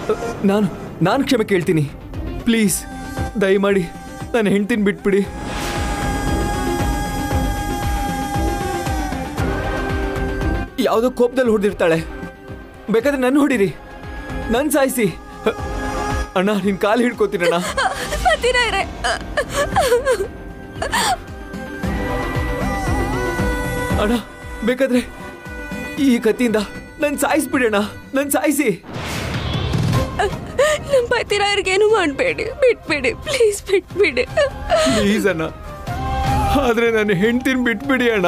ನಾನು ನಾನು ಕ್ಷಮೆ ಕೇಳ್ತೀನಿ ಪ್ಲೀಸ್ ದಯಮಾಡಿ ನನ್ನ ಹೆಂಡ್ತಿನ ಬಿಟ್ಬಿಡಿ ಯಾವುದೋ ಕೋಪದಲ್ಲಿ ಹೊಡೆದಿರ್ತಾಳೆ ಬೇಕಾದ್ರೆ ನನ್ನ ಹೊಡಿರಿ ನನ್ನ ಸಾಯಿಸಿ ಅಣ್ಣ ನಿನ್ ಕಾಲು ಹಿಡ್ಕೋತೀನಣ್ಣ ಪತಿರಾಯ್ರೆ ಅಣ್ಣ ಬೇಕಾದ್ರೆ ಈ ಕತ್ತಿಯಿಂದ ನನ್ ಸಾಯಿಸ್ಬಿಡಿ ಅಣ್ಣ ನನ್ ಸಾಯಿಸಿ ನಮ್ಮ ಪತಿರಾಯರ್ಗೇನು ಮಾಡಬೇಡಿ ಬಿಟ್ಬಿಡಿ ಪ್ಲೀಸ್ ಬಿಟ್ಬಿಡಿ ಪ್ಲೀಸ್ ಅಣ್ಣ ಆದ್ರೆ ನನ್ನ ಹೆಂಡ್ತಿನ ಬಿಟ್ಬಿಡಿ ಅಣ್ಣ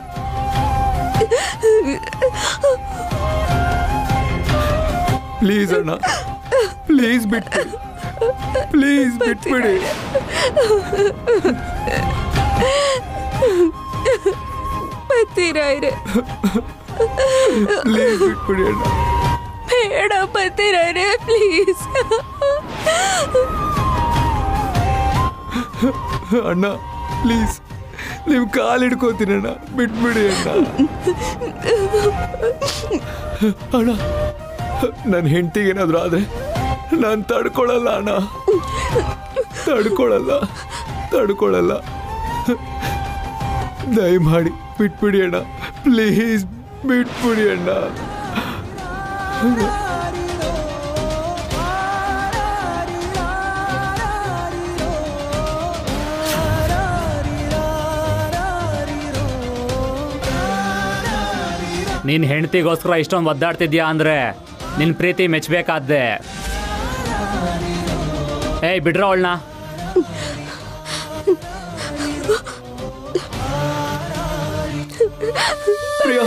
ಪ್ಲೀಸ್ ಅಣ್ಣ ಪ್ಲೀಸ್ ಬಿಟ್ಬಿಡಿ ಪ್ಲೀಸ್ ಬಿಟ್ಬಿಡಿ ಪತಿರಾಯ್ರೆ ಪ್ಲೀಸ್ ಬಿಟ್ಬಿಡಿ ಅಣ್ಣ ಬೇಡ ಪತಿರಾಯ್ರೆ ಪ್ಲೀಸ್ ಅಣ್ಣ ಪ್ಲೀಸ್ ನೀವು ಕಾಲು ಹಿಡ್ಕೋತೀನಿ ಅಣ್ಣ ಬಿಟ್ಬಿಡಿ ಅಣ್ಣ ಅಣ್ಣ ನನ್ನ ಹೆಂಡತಿಗೆ ಏನಾದ್ರು ಆದ್ರೆ ನಾನು ತಡ್ಕೊಳಲ್ಲ ಅಣ್ಣ ತಡ್ಕೊಳಲ್ಲ ತಡ್ಕೊಳಲ್ಲ ದಯಮಾಡಿ ಬಿಟ್ಬಿಡಿ ಅಣ್ಣ ಪ್ಲೀಸ್ ಬಿಟ್ಬಿಡಿ ಅಣ್ಣ ನಿನ್ ಹೆಂಡತಿಗೋಸ್ಕರ ಇಷ್ಟೊಂದು ಒದ್ದಾಡ್ತಿದ್ಯಾ ಅಂದ್ರೆ ನಿನ್ ಪ್ರೀತಿ ಮೆಚ್ಚಬೇಕಾದ್ದೆ ಏಯ್ ಬಿಡ್ರ ಅವಳನ್ನ ಪ್ರಿಯಾ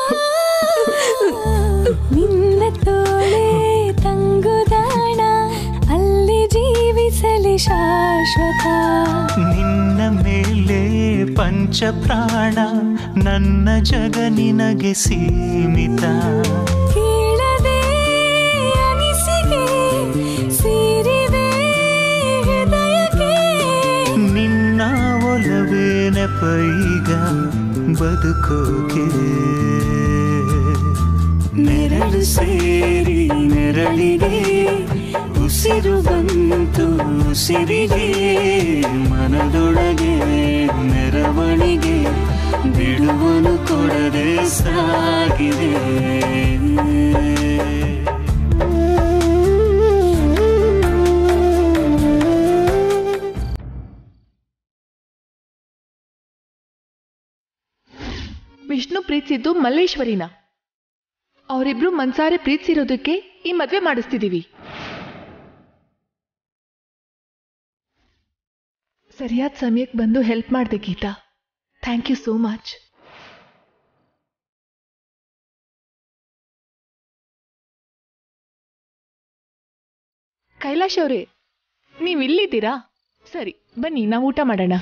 ನಿನ್ನ ತೋಳೆ ತಂಗುದಾಣ ಅಲ್ಲಿ ಜೀವಿಸಲಿ ಶಾಶ್ವತ ನಿನ್ನ ಮೇಲೆ ಪಂಚ ಪ್ರಾಣ ನನ್ನ ಜಗ ನಿನಗೆ ಸೀಮಿತ ಕೇಳದೆ ಅನಿಸಿಗೆ ಸೇರಿವೆ ಹೃದಯಕ್ಕೆ ನಿನ್ನ ಒಲವೇ ನೆಪೈಗ ಬದುಕೋಕೆ ನೆರಳು ಸೇರಿ ನೆರಳಿಗೆ ಉಸಿರು ಬಂತು ಉಸಿರಿಗೆ ಮನದೊಳಗೆ ಮೆರವಣಿಗೆ ಬಿಡುವನು ಕೊಡದೆ ಸಾಗಿದೆ ವಿಷ್ಣು ಪ್ರೀತಿಸಿದ್ದು ಮಲ್ಲೇಶ್ವರಿನ ಅವರಿಬ್ರು ಮನ್ಸಾರೆ ಪ್ರೀತಿಸಿರೋದಕ್ಕೆ ಈ ಮದ್ವೆ ಮಾಡಿಸ್ತಿದೀವಿ ಸರಿಯಾದ ಸಮಯಕ್ಕೆ ಬಂದು ಹೆಲ್ಪ್ ಮಾಡಿದೆ Geetha thank you so much Kailash ಅವರೇ ನೀವು ಇಲ್ಲಿದ್ದೀರಾ ಸರಿ ಬನ್ನಿ ನಾವು ಊಟ ಮಾಡೋಣ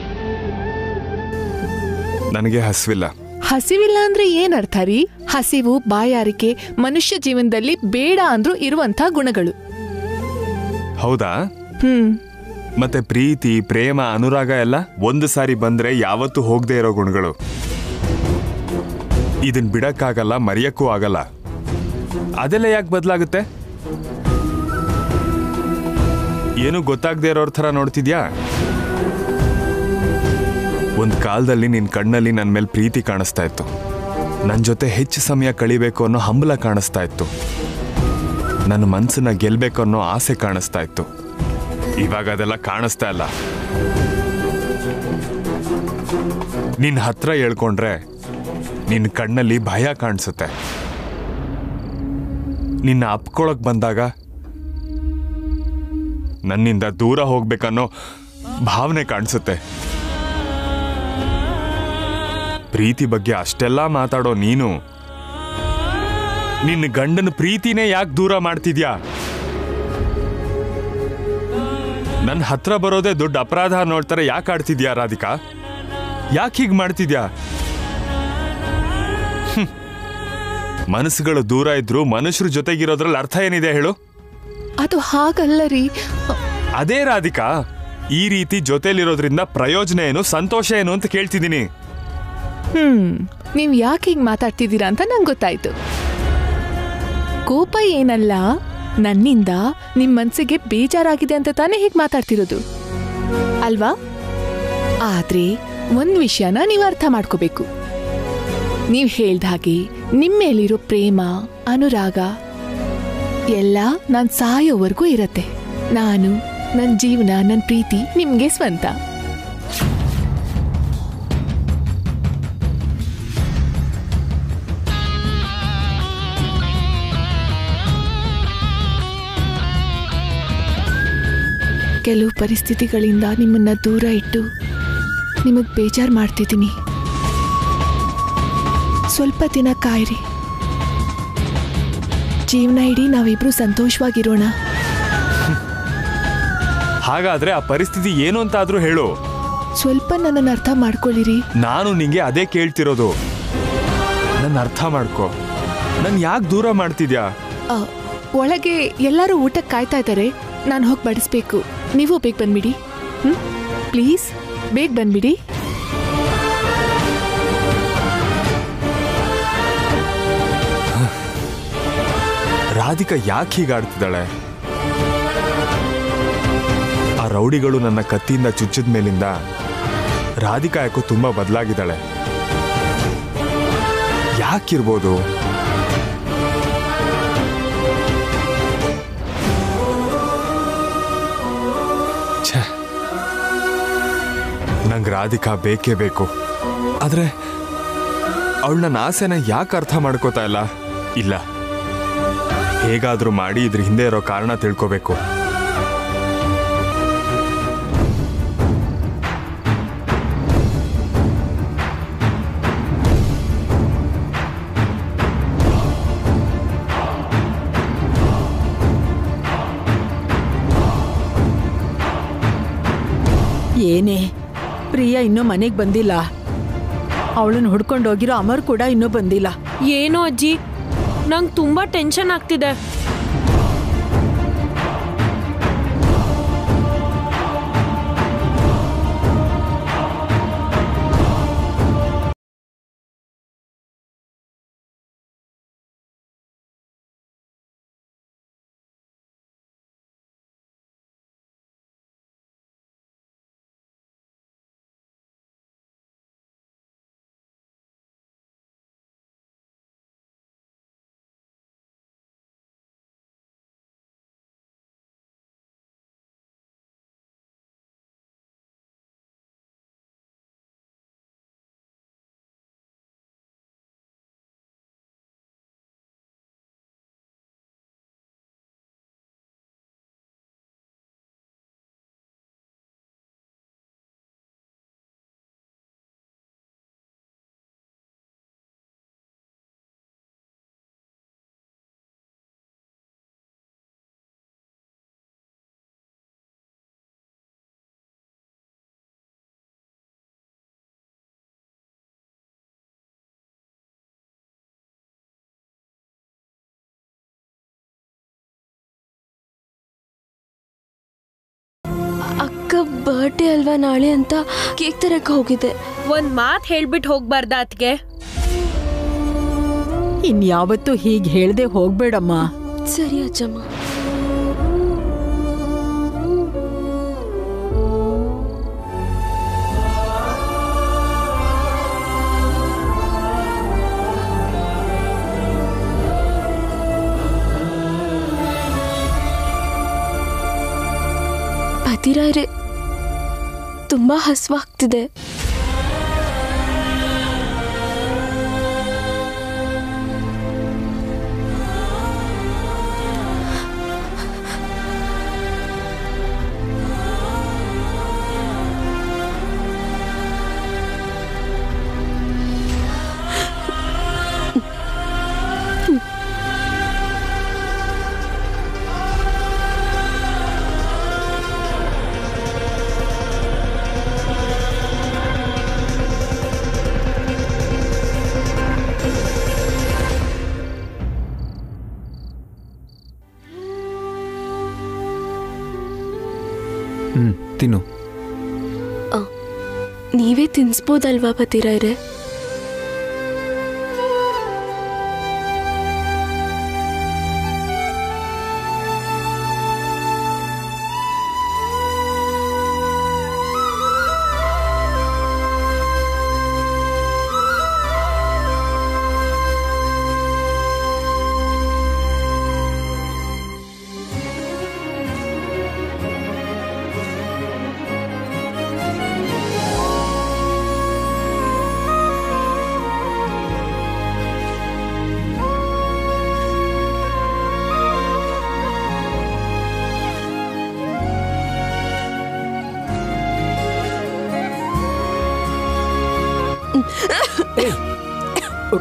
ನನಗೆ ಹಸಿವಿಲ್ಲ ಹಸಿವಿಲ್ಲ ಅಂದ್ರೆ ಏನ್ ಅರ್ಥ ರೀ ಹಸಿವು ಬಾಯಾರಿಕೆ ಮನುಷ್ಯ ಜೀವನದಲ್ಲಿ ಬೇಡ ಅಂದ್ರೂ ಇರುವಂತ ಗುಣಗಳು ಹೌದಾ ಹ್ಮ್ ಮತ್ತೆ ಪ್ರೀತಿ ಪ್ರೇಮ ಅನುರಾಗ ಎಲ್ಲ ಒಂದು ಸಾರಿ ಬಂದ್ರೆ ಯಾವತ್ತೂ ಹೋಗದೆ ಇರೋ ಗುಣಗಳು ಇದನ್ ಬಿಡಕ್ಕಾಗಲ್ಲ ಮರೆಯಕ್ಕೂ ಆಗಲ್ಲ ಅದೆಲ್ಲ ಯಾಕೆ ಬದಲಾಗುತ್ತೆ ಏನು ಗೊತ್ತಾಗದೆ ಇರೋರ್ ಥರ ನೋಡ್ತಿದ್ಯಾ ಒಂದ್ ಕಾಲದಲ್ಲಿ ನಿನ್ ಕಣ್ಣಲ್ಲಿ ನನ್ನ ಮೇಲೆ ಪ್ರೀತಿ ಕಾಣಿಸ್ತಾ ಇತ್ತು ನನ್ನ ಜೊತೆ ಹೆಚ್ಚು ಸಮಯ ಕಳಿಬೇಕು ಅನ್ನೋ ಹಂಬಲ ಕಾಣಿಸ್ತಾ ಇತ್ತು ನನ್ನ ಮನ್ಸನ್ನ ಗೆಲ್ಬೇಕು ಅನ್ನೋ ಆಸೆ ಕಾಣಿಸ್ತಾ ಇತ್ತು ಇವಾಗ ಅದೆಲ್ಲ ಕಾಣಿಸ್ತಾ ಇಲ್ಲ ನಿನ್ ಹತ್ರ ಹೇಳ್ಕೊಂಡ್ರೆ ನಿನ್ನ ಕಣ್ಣಲ್ಲಿ ಭಯ ಕಾಣಿಸುತ್ತೆ ನಿನ್ನ ಅಪ್ಕೊಳಕ್ ಬಂದಾಗ ನನ್ನಿಂದ ದೂರ ಹೋಗ್ಬೇಕನ್ನೋ ಭಾವನೆ ಕಾಣಿಸುತ್ತೆ ಪ್ರೀತಿ ಬಗ್ಗೆ ಅಷ್ಟೆಲ್ಲ ಮಾತಾಡೋ ನೀನು ನಿನ್ನ ಗಂಡನ ಪ್ರೀತಿನೇ ಯಾಕೆ ದೂರ ಮಾಡ್ತಿದ್ಯಾ ನನ್ನ ಹತ್ರ ಬರೋದೇ ದೊಡ್ಡ ಅಪರಾಧ ನೋಡ್ತಾರೆ ಯಾಕೆ ಆಡ್ತಿದ್ಯಾ ರಾಧಿಕಾ ಯಾಕೆ ಹೀಗೆ ಮಾಡ್ತಿದ್ಯಾ ಹ್ಮ್. ಮನಸ್ಸುಗಳು ದೂರ ಇದ್ರು ಮನುಷ್ಯರ ಜೊತೆಗಿರೋದ್ರಲ್ಲಿ ಅರ್ಥ ಏನಿದೆ ಹೇಳು ಅದು ಹಾಗಲ್ಲ ರೀ ಅದೇ ರಾಧಿಕಾ ಈ ರೀತಿ ಜೊತೆಲಿರೋದ್ರಿಂದ ಪ್ರಯೋಜನ ಏನು ಸಂತೋಷ ಏನು ಅಂತ ಕೇಳ್ತಿದ್ದೀನಿ ಹ್ಮ್ ನೀವ್ ಯಾಕೆ ಹೀಗ್ ಮಾತಾಡ್ತಿದ್ದೀರಾ ಅಂತ ನಂಗೆ ಗೊತ್ತಾಯ್ತು ಕೋಪ ಏನಲ್ಲ ನನ್ನಿಂದ ನಿಮ್ ಮನ್ಸಿಗೆ ಬೇಜಾರಾಗಿದೆ ಅಂತ ತಾನೇ ಹೀಗೆ ಮಾತಾಡ್ತಿರೋದು ಅಲ್ವಾ ಆದ್ರೆ ಒಂದ್ ವಿಷಯನ ನೀವು ಅರ್ಥ ಮಾಡ್ಕೋಬೇಕು ನೀವ್ ಹೇಳ್ದ ಹಾಗೆ ನಿಮ್ಮೇಲಿರೋ ಪ್ರೇಮ ಅನುರಾಗ ಎಲ್ಲ ನಾನ್ ಸಾಯೋವರೆಗೂ ಇರತ್ತೆ ನಾನು ನನ್ ಜೀವನ ನನ್ ಪ್ರೀತಿ ನಿಮ್ಗೆ ಸ್ವಂತ ಕೆಲವು ಪರಿಸ್ಥಿತಿಗಳಿಂದ ನಿಮ್ಮನ್ನ ದೂರ ಇಟ್ಟು ನಿಮಗ್ ಬೇಜಾರ್ ಮಾಡ್ತಿದ್ದೀನಿ ಸ್ವಲ್ಪ ದಿನ ಕಾಯಿರಿ ಜೀವನ ಇಡೀ ನಾವಿಬ್ರು ಸಂತೋಷವಾಗಿರೋಣ ಹಾಗಾದ್ರೆ ಆ ಪರಿಸ್ಥಿತಿ ಏನು ಅಂತ ಆದ್ರೂ ಹೇಳು ಸ್ವಲ್ಪ ನನ್ನನ್ನು ಅರ್ಥ ಮಾಡ್ಕೊಳ್ಳಿರಿ ನಾನು ನಿಂಗೆ ಅದೇ ಕೇಳ್ತಿರೋದು ನನ್ನ ಅರ್ಥ ಮಾಡ್ಕೊ ನನ್ ಯಾಕೆ ದೂರ ಮಾಡ್ತಿದ್ಯಾ ಆ, ಒಳಗೆ ಎಲ್ಲರೂ ಊಟಕ್ಕೆ ಕಾಯ್ತಾ ಇದ್ದಾರೆ ನಾನು ಹೋಗಿ ಬಡಿಸ್ಬೇಕು ನೀವು ಬೇಗ ಬಂದ್ಬಿಡಿ ಹ್ಮ್ ಪ್ಲೀಸ್ ಬೇಗ ಬಂದ್ಬಿಡಿ ರಾಧಿಕಾ ಯಾಕೆ ಹೀಗಾಡ್ತಿದ್ದಾಳೆ ಆ ರೌಡಿಗಳು ನನ್ನ ಕತ್ತಿಯಿಂದ ಚುಚ್ಚಿದ ಮೇಲಿಂದ ರಾಧಿಕಾ ಯಾಕೋ ತುಂಬಾ ಬದಲಾಗಿದ್ದಾಳೆ ಯಾಕಿರ್ಬೋದು ಛೇ ನಂಗೆ ರಾಧಿಕಾ ಬೇಕೇ ಬೇಕು ಆದ್ರೆ ಅವಳು ನನ್ನ ಆಸೆನ ಯಾಕೆ ಅರ್ಥ ಮಾಡ್ಕೋತಾ ಇಲ್ಲ ಇಲ್ಲ ಹೇಗಾದ್ರೂ ಮಾಡಿ ಇದ್ರ ಹಿಂದೆ ಇರೋ ಕಾರಣ ತಿಳ್ಕೋಬೇಕು ಏನೇ ಪ್ರಿಯಾ ಇನ್ನೂ ಮನೆಗೆ ಬಂದಿಲ್ಲ ಅವಳನ್ನ ಹುಡ್ಕೊಂಡು ಹೋಗಿರೋ ಅಮರ್ ಕೂಡ ಇನ್ನೂ ಬಂದಿಲ್ಲ ಏನೋ ಅಜ್ಜಿ ನಂಗೆ ತುಂಬಾ ಟೆನ್ಷನ್ ಆಗ್ತಿದೆ ಅಕ್ಕ ಬರ್ಡೇ ಅಲ್ವಾ ನಾಳೆ ಅಂತ ಕೇಕ್ ತರಕ್ಕೆ ಹೋಗಿದ್ದೆ ಒಂದ್ ಮಾತ್ ಹೇಳ್ಬಿಟ್ಟು ಹೋಗ್ಬಾರ್ದ ಅತ್ಗೆ ಇನ್ಯಾವತ್ತೂ ಹೀಗೆ ಹೇಳ್ದೆ ಹೋಗ್ಬೇಡಮ್ಮ ಸರಿ ಅಜ್ಜಮ್ಮ ಪತಿರಾಯ್ರೆ ತುಂಬಾ ಹಸುವಾಗ್ತಿದೆ ಹ್ಮ್ ತಿನ್ನು ನೀವೇ ತಿನ್ಸ್ಬೋದಲ್ವಾ ಪತಿರಾಯ್ರೆ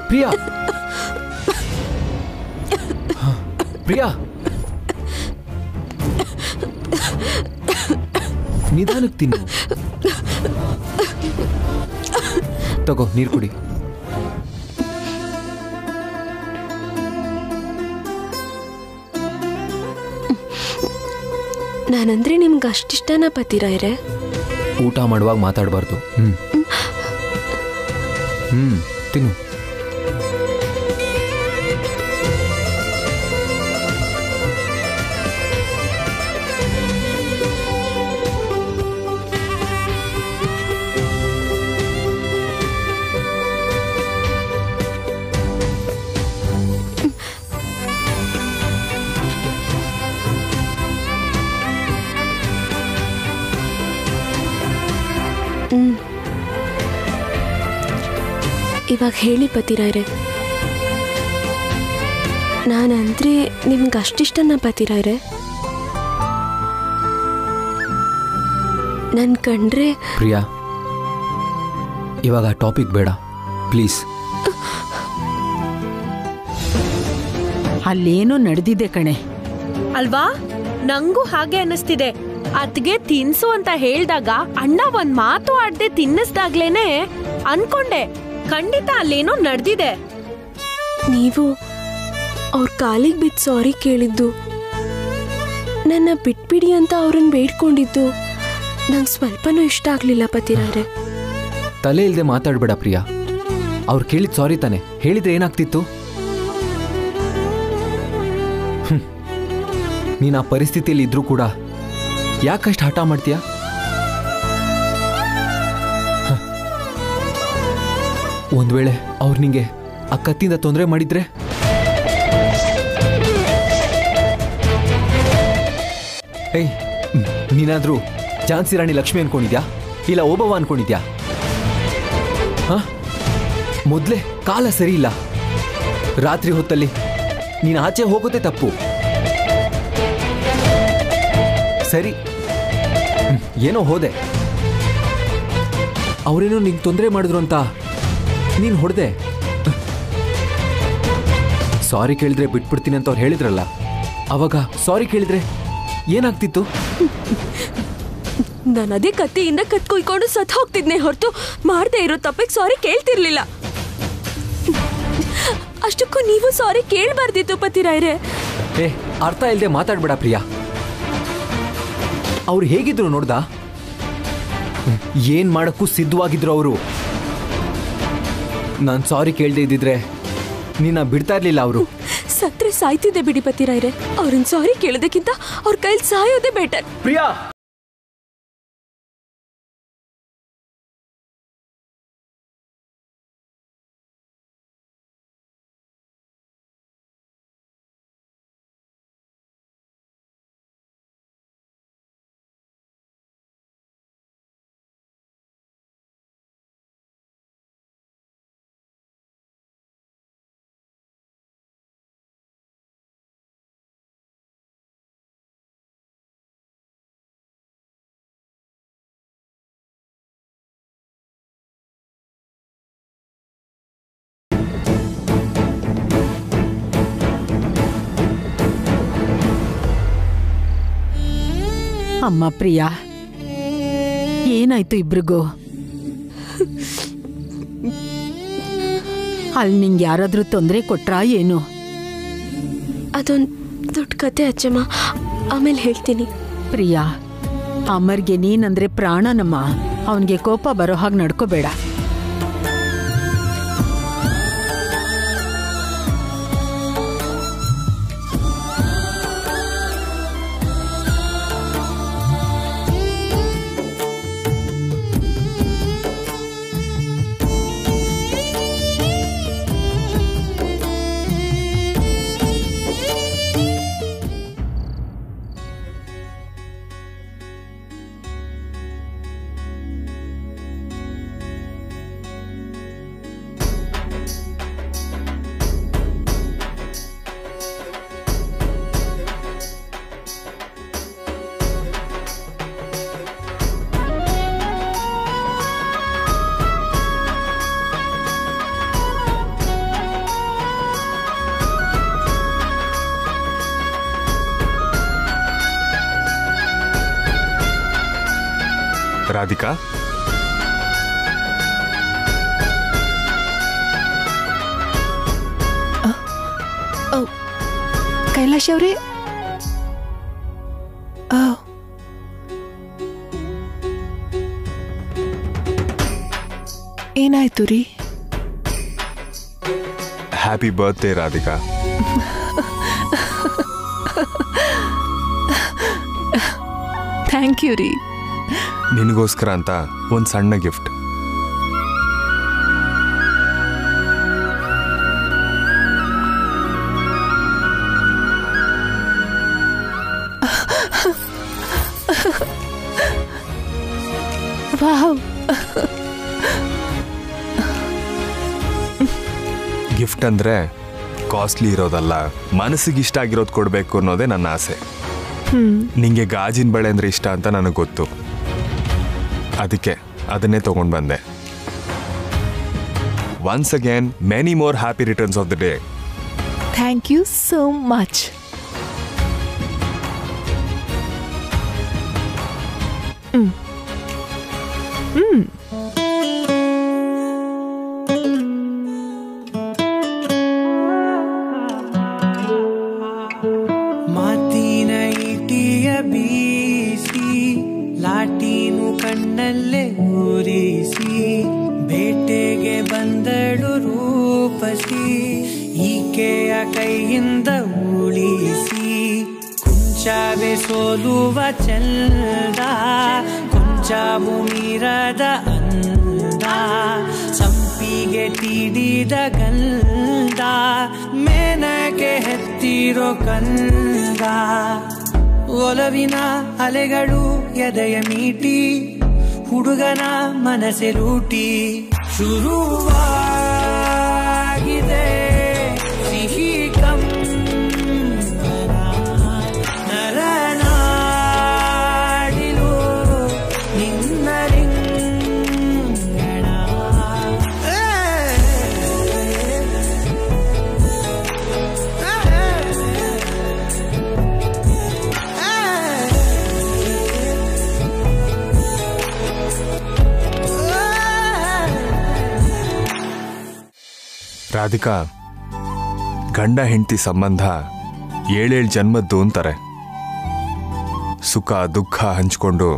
ಪ್ರಿಯಾ ಹ, ಪ್ರಿಯಾ ನಿಧಾನಕ್ಕೆ ತಿನ್ನು ತಗೋ ನೀರು ಕುಡಿ ನಾನಂದ್ರೆ ನಿಮ್ಗೆ ಅಷ್ಟಿಷ್ಟನ ಪತಿರಾಯ್ರೆ ಊಟ ಮಾಡುವಾಗ ಮಾತಾಡಬಾರ್ದು ಹ್ಮ್ ಹ್ಮ್ ತಿನ್ನು ಹ್ಮ್ ಇವಾಗ ಹೇಳಿ ಪತಿರಾಯ್ರೆ ನಾನಂದ್ರೆ ನಿಮ್ಗೆ ಅಷ್ಟಿಷ್ಟನ ಪತಿರಾಯ್ರೆ ನನ್ ಕಂಡ್ರೆ ಪ್ರಿಯಾ ಇವಾಗ ಟಾಪಿಕ್ ಬೇಡ ಪ್ಲೀಸ್ ಅಲ್ಲೇನೋ ನಡೆದಿದೆ ಕಣೆ ಅಲ್ವಾ ನಂಗೂ ಹಾಗೆ ಅನ್ನಿಸ್ತಿದೆ ಅದ್ಗೆ ತಿನ್ಸು ಅಂತ ಹೇಳ್ದಾಗ ಅಣ್ಣ ಒಂದ್ ಮಾತು ಆಡ್ದೆ ತಿನ್ನಿಸ್ದಾಗ್ಲೇನೆ ಅನ್ಕೊಂಡೆ ಖಂಡಿತ ಅಲ್ಲೇನೋ ನಡೆದಿದೆ ನೀವು ಅವ್ರ ಕಾಲಿಗೆ ಬಿದ್ದು ಸಾರಿ ಕೇಳಿದ್ದು ನನ್ನ ಬಿಟ್ಬಿಡಿ ಅಂತ ಅವ್ರನ್ನ ಬೇಡ್ಕೊಂಡಿದ್ದು ನಂಗೆ ಸ್ವಲ್ಪನೂ ಇಷ್ಟ ಆಗ್ಲಿಲ್ಲ ಪತಿರಾಯ್ರೆ ತಲೆ ಇಲ್ಲದೆ ಮಾತಾಡಬೇಡ ಪ್ರಿಯಾ ಅವ್ರು ಕೇಳಿದ್ ಸಾರಿ ತಾನೆ ಹೇಳಿದ್ರೆ ಏನಾಗ್ತಿತ್ತು ಹ್ಮ್. ನೀನ್ ಆ ಪರಿಸ್ಥಿತಿಯಲ್ಲಿ ಇದ್ರೂ ಕೂಡ ಯಾಕಷ್ಟು ಹಠ ಮಾಡ್ತೀಯ ಹ. ಒಂದ್ ವೇಳೆ ಅವ್ರು ನಿಂಗೆ ಆ ಕತ್ತಿಂದ ತೊಂದರೆ ಮಾಡಿದ್ರೆ ಏಯ್ ಮ್, ನೀನಾದ್ರೂ ಝಾನ್ಸಿ ರಾಣಿ ಲಕ್ಷ್ಮಿ ಅನ್ಕೊಂಡಿದ್ಯಾ ಇಲ್ಲ ಓಬವ್ವ ಅನ್ಕೊಂಡಿದ್ಯಾ ಹ ಮೊದ್ಲೇ ಕಾಲ ಸರಿ ಇಲ್ಲ ರಾತ್ರಿ ಹೊತ್ತಲ್ಲಿ ನೀನು ಆಚೆ ಹೋಗೋದೇ ತಪ್ಪು ಸರಿ ಹ್ಮ್, ಏನೋ ಹೋದೆ ಅವರೇನೋ ನಿಂಗೆ ತೊಂದರೆ ಮಾಡಿದ್ರು ಅಂತ ನೀನು ಹೊಡೆದೆ ಸಾರಿ ಕೇಳಿದ್ರೆ ಬಿಟ್ಬಿಡ್ತೀನಿ ಅಂತ ಅವ್ರು ಹೇಳಿದ್ರಲ್ಲ ಅವಾಗ ಸಾರಿ ಕೇಳಿದ್ರೆ ಏನಾಗ್ತಿತ್ತು ನಾನು ಅದೇ ಕತ್ತಿಯಿಂದ ಕತ್ ಕುಯ್ಕೊಂಡು ಸತ್ ಹೋಗ್ತಿದ್ನೆ ಹೊರತು ಮಾಡದೇ ಇರೋ ತಪ್ಪಿಗೆ ಸಾರಿ ಕೇಳ್ತಿರ್ಲಿಲ್ಲ ಅಷ್ಟಕ್ಕೂ ನೀವು ಸಾರಿ ಕೇಳಬಾರ್ದಿತ್ತು ಪತಿರಾಯ್ರೆ ಏ ಅರ್ಥ ಇಲ್ಲದೆ ಮಾತಾಡ್ಬೇಡ ಪ್ರಿಯಾ ಅವ್ರು ಹೇಗಿದ್ರು ನೋಡ್ದ ಹ್ಮ್, ಏನ್ ಮಾಡಕ್ಕೂ ಸಿದ್ಧವಾಗಿದ್ರು ಅವರು ನಾನು ಸಾರಿ ಕೇಳದೆ ಇದ್ದಿದ್ರೆ ನಿನ್ನ ಬಿಡ್ತಾ ಇರ್ಲಿಲ್ಲ ಅವರು ಸತ್ರೆ ಸಾಯ್ತಿದ್ದೆ ಬಿಡಿ ಪತಿರಾಯ್ರೆ ಅವ್ರನ್ನ ಸಾರಿ ಕೇಳೋದಕ್ಕಿಂತ ಅವ್ರ ಕೈಲಿ ಸಾಯೋದೇ ಬೆಟರ್ ಪ್ರಿಯಾ ಅಮ್ಮ ಪ್ರಿಯಾ ಏನಾಯ್ತು ಇಬ್ರಿಗೂ ಅಲ್ಲಿ ನಿಂಗೆ ಯಾರಾದ್ರೂ ತೊಂದರೆ ಕೊಟ್ರಾ ಏನು ಅದೊಂದು ದೊಡ್ಡ ಕತೆ ಅಚ್ಚಮ್ಮ ಆಮೇಲೆ ಹೇಳ್ತೀನಿ ಪ್ರಿಯಾ ಅಮರ್ಗೆ ನೀನಂದ್ರೆ ಪ್ರಾಣನಮ್ಮ ಅವನಿಗೆ ಕೋಪ ಬರೋ ಹಾಗೆ ನಡ್ಕೋಬೇಡ ರಾಧಿಕಾ ಕೈಲಾಶ್ ಅವರೇ ಏನಾಯ್ತು ರೀ happy birthday Radhika thank you ರೀ ನಿನಗೋಸ್ಕರ ಅಂತ ಒಂದು ಸಣ್ಣ ಗಿಫ್ಟ್ ವಾವ್ ಗಿಫ್ಟ್ ಅಂದ್ರೆ ಕಾಸ್ಟ್ಲಿ ಇರೋದಲ್ಲ ಮನಸ್ಸಿಗೆ ಇಷ್ಟ ಆಗಿರೋದು ಕೊಡಬೇಕು ಅನ್ನೋದೇ ನನ್ನ ಆಸೆ ಹ್ಮ್ ನಿಂಗೆ ಗಾಜಿನ ಬಳೆ ಅಂದ್ರೆ ಇಷ್ಟ ಅಂತ ನನಗೆ ಗೊತ್ತು ಅದಕ್ಕೆ ಅದನ್ನೇ ತಗೊಂಡು ಬಂದೆ once again many more happy returns of the day thank you so much hmm hmm ಮಾತಿನ ಇಟಿಯ ಬೀಸಿ ಲಾಟೀನು ಕಣ್ಣಲ್ಲೇ ಊರಿಸಿ ಬೇಟೆಗೆ ಬಂದಳು ರೂಪಸಿ ಈಕೆಯ ಕೈಯಿಂದ ಉಳಿಸಿ ಕುಂಚಾವೆ ಸೋಲುವ ಚಂದ ಕುಂಚಾವು ಮೀರದ ಅಂದ ಸಂಪಿಗೆ ತೀಡಿದ ಗಂಧ ಮೇನಗೆ ಹೆತ್ತಿರೋ ಕಂದ ಒಲವಿನ ಅಲೆಗಳು ಎದೆಯ ಮೀಟಿ ಹುಡುಗನ ಮನಸ್ಸೆ ರೂಟಿ ಶುರುವಾಗಿದೆ ಸಿಹಿ ಕಂಬನ ನರನಾಡಿಲು ನಿನ್ನ ರಿಂಗಣ ರಾಧಿಕಾ ಗಂಡ ಹೆಂಡತಿ ಸಂಬಂಧ ಏಳೇಳು ಜನ್ಮದ್ದು ಅಂತಾರೆ ಸುಖ ದುಃಖ ಹಂಚ್ಕೊಂಡು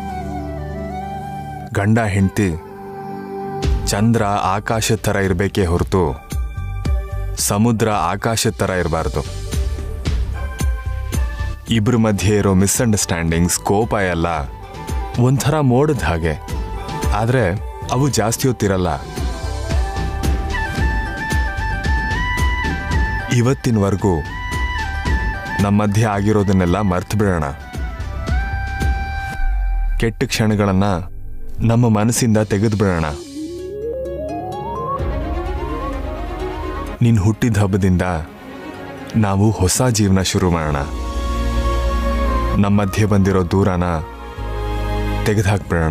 ಗಂಡ ಹೆಂಡತಿ ಚಂದ್ರ ಆಕಾಶದ ಥರ ಇರಬೇಕೇ ಹೊರತು ಸಮುದ್ರ ಆಕಾಶದ ಥರ ಇರಬಾರ್ದು ಇಬ್ಬರ ಮಧ್ಯೆ ಇರೋ ಮಿಸ್ಅಂಡರ್ಸ್ಟ್ಯಾಂಡಿಂಗ್ಸ್ ಕೋಪ ಎಲ್ಲ ಒಂಥರ ಮೋಡದ ಹಾಗೆ ಆದರೆ ಅವು ಜಾಸ್ತಿ ಹೊತ್ತಿರಲ್ಲ ಇವತ್ತಿನವರೆಗೂ ನಮ್ಮ ಮಧ್ಯೆ ಆಗಿರೋದನ್ನೆಲ್ಲ ಮರ್ತು ಬಿಡೋಣ ಕೆಟ್ಟ ಕ್ಷಣಗಳನ್ನ ನಮ್ಮ ಮನಸ್ಸಿಂದ ತೆಗೆದು ಬಿಡೋಣ ನೀನು ಹುಟ್ಟಿದ ಹಬ್ಬದಿಂದ ನಾವು ಹೊಸ ಜೀವನ ಶುರು ಮಾಡೋಣ ನಮ್ಮ ಮಧ್ಯೆ ಬಂದಿರೋ ದೂರನ ತೆಗೆದುಹಾಕ್ಬಿಡೋಣ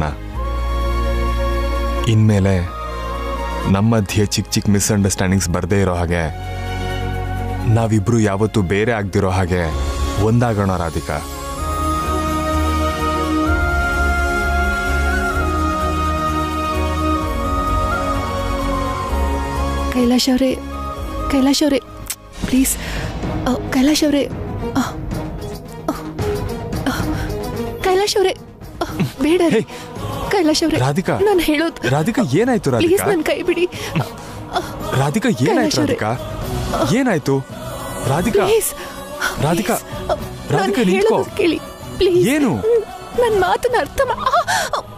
ಇನ್ಮೇಲೆ ನಮ್ಮ ಮಧ್ಯೆ ಚಿಕ್ಕ ಚಿಕ್ಕ ಮಿಸ್ಅಂಡರ್ಸ್ಟ್ಯಾಂಡಿಂಗ್ಸ್ ಬರದೇ ಇರೋ ಹಾಗೆ ನಾವಿಬ್ರು ಯಾವತ್ತೂ ಬೇರೆ ಆಗ್ದಿರೋ ಹಾಗೆ ಒಂದಾಗೋಣ ರಾಧಿಕಾ ಕೈಲಾಶ್ ಅವರೇ ಕೈಲಾಶ್ ಅವರೇ ಪ್ಲೀಸ್ ಕೈಲಾಶ್ ಅವರೇ ಕೈಲಾಶ್ ಅವರೇ ಬೇಡ ರೀ. ಕೈಲಾಶ್ ಅವರೇ ರಾಧಿಕಾ ನಾನು ಹೇಳೋದು ರಾಧಿಕಾ ಏನಾಯ್ತು ಪ್ಲೀಸ್ ರಾಧಿಕಾ ನನ್ನ ಕೈ ಬಿಡಿ ರಾಧಿಕಾ ಏನಾಯ್ತು ಕೈಲಾಶ್ ಅವ್ರೆ. ರಾಧಿಕಾ ಏನಾಯ್ತು ರಾಧಿಕಾ ಪ್ಲೀಸ್ ರಾಧಿಕಾ ನಾನು ರಾಧಿಕಾ ನಿಂತ್ಕೋ ಹೇಳೋದು ಕೇಳಿ ಪ್ಲೀಸ್ ಏನು? ನನ್ನ ಮಾತನ್ನ ಅರ್ಥ ಮಾ ಆ!